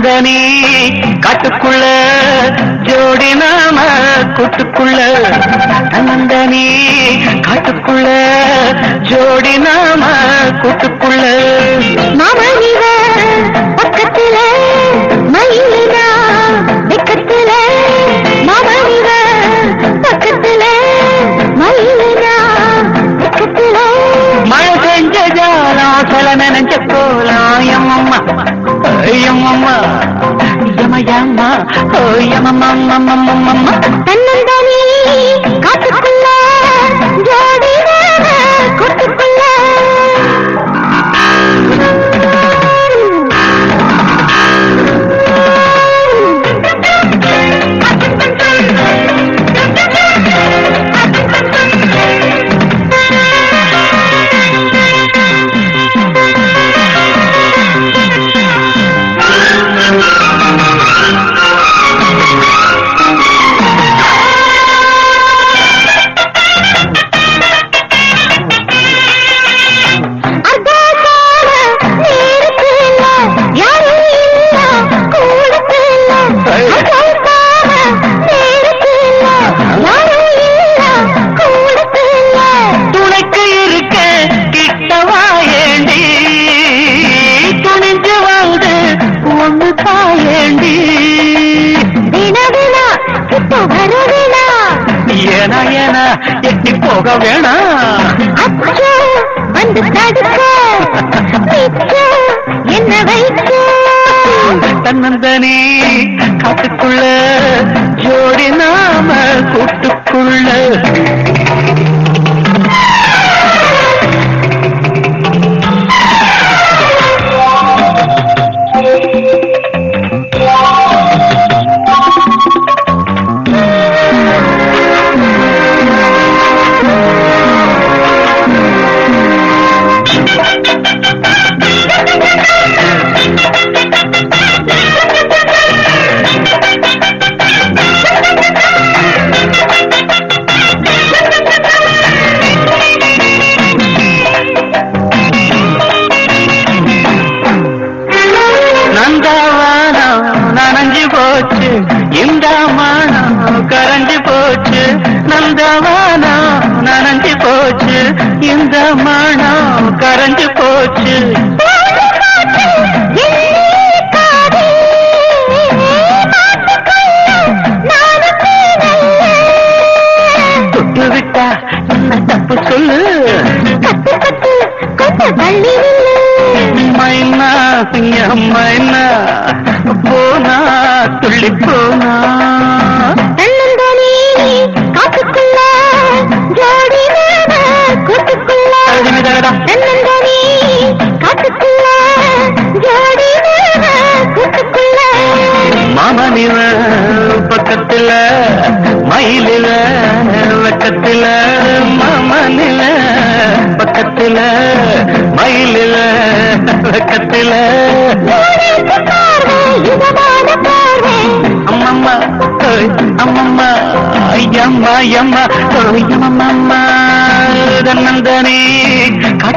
தன்னந்தனி காட்டுக்குள்ள ஜோடி நாம கூட்டுக்குள்ள தன்னந்தனி காட்டுக்குள்ள ஜோடி நாம கூட்டுக்குள்ள மாமனிவ பக்கத்துல மயிலினா வெக்கத்துல மாமனிவ பக்கத்துல மயிலினா வெக்கத்துல மழை செஞ்ச ஜாலம் சில நினைச்ச போலாம் எம்மம்மா எம்மம்மா யமயம்மா ஓ யமம்மம்மம்மம்மம்மம்மா தன்னந்தானே காட்டுக்குள்ள ஜோடி கூட்டுக்குள்ள அர்த்தமான நேரத்துல யாரும் இல்ல கூடத்துல அர்த்தமான நேரத்துல யாரும் இல்ல கூடத்துல துணைக்கு இருக்க கிட்டவா ஏண்டி துணிஞ்சு வந்து ஒண்ணு தாயேண்டி வினா வினா இப்போ வருவினா ஏனா ஏனா எட்டி போக வேணாம் அச்சோ வந்து தடுக்க பிச்சோ என்ன வைக்க தன்னந்தனி காட்டுக்குள்ள ஜோடி நாம கூட்டுக்குள்ள நந்தவானம் நனைஞ்சு போச்சு இந்த மானம் கரைஞ்சு போச்சு நந்தவானம் நனைஞ்சு போச்சு இந்த மானம் கரைஞ்சு போச்சு தொட்டு விட்டா என்ன தப்பு சொல்லு மைனா மைனா போனா துள்ளி போனா அழுதுடா. மாமனிவ பக்கத்துல மயிலில வெக்கத்துல மாமனில பக்கத்துல மயிலில வெக்கத்துல அம்மம்மா ஓய், அம்மம்மா ஐயம்மா ஐயம்மா ஓய், அம்மம்மா தன்னந்தனே